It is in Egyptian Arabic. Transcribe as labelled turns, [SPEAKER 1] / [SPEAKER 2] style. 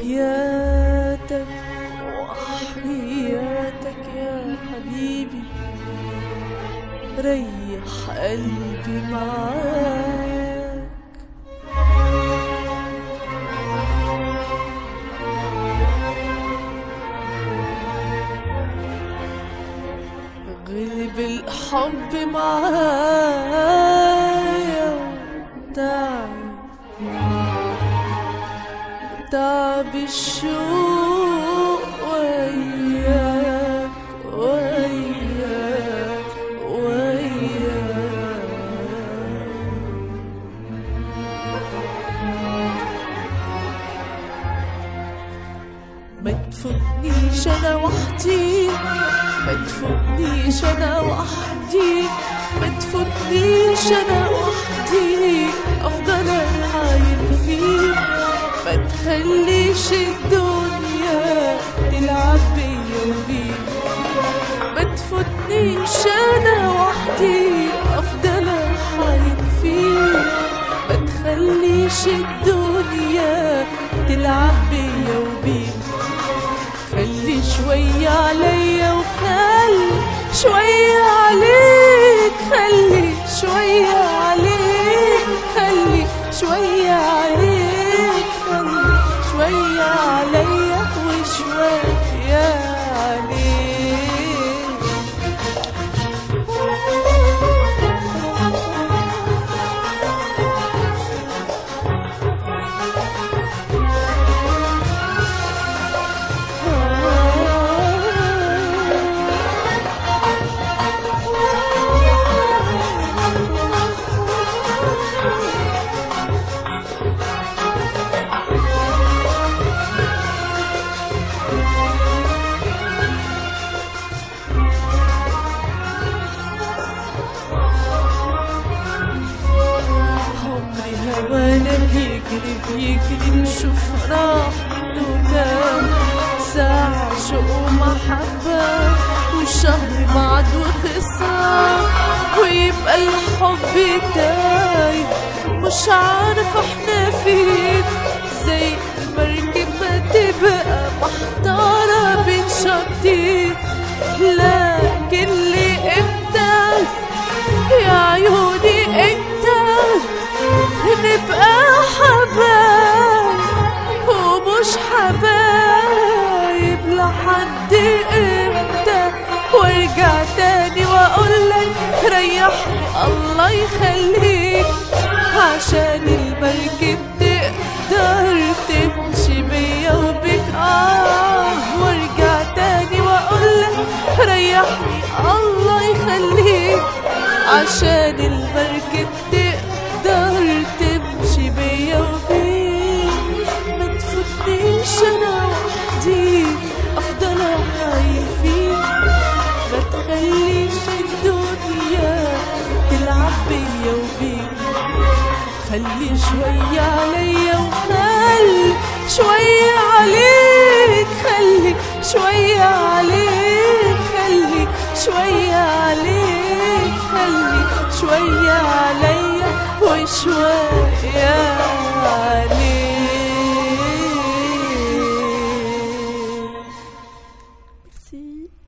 [SPEAKER 1] وحياتك وحياتك يا حبيبي ريح قلبي معاك غلب الحب معايا وتعب تعب الشوق وياك وياك وياك ما تفوتنيش انا وحدي ما تفوتنيش انا وحدي ما تفوتنيش انا وحدي افضل اعاين فيك ما تخليش الدنيا تلعب بيا وبيك ما تفوتنيش انا وحدي افضل اعاين فيك ما تخليش الدنيا تلعب بيا وبيك خلي شوية عليا وخلي شوية عليك خلي شوية عليك خلي شوية عليك خلي شوية عليا وشوية عليك عمري هوانا بيجري بيجري نشوف راح قدام ساعة شوق ومحبة وشهر بعد وخصام ويبقى الحب تايه مش عارف احنا فين زي المركب ما تبقى محتارة بين شطين لكن ليه امتى يا عيوني انت نبقى حبايب ومش حبايب لحد امتى وارجع تاني واقولك ريحني الله يخليك عشان المركب تقدر تمشي بيا وبيك اه وارجع تاني واقولك ريحني الله يخليك عشان المركب تقدر تمشي بيا وبيك ما تفوتنيش انا وحدي افضل اعاين فيك ما تخليش الدنيا تلعب بيا وبيك خلي شوية عليا وخلي شوية عليك خلي شوية عليك خلي شوية عليك خلي شوية عليا وشوية عليك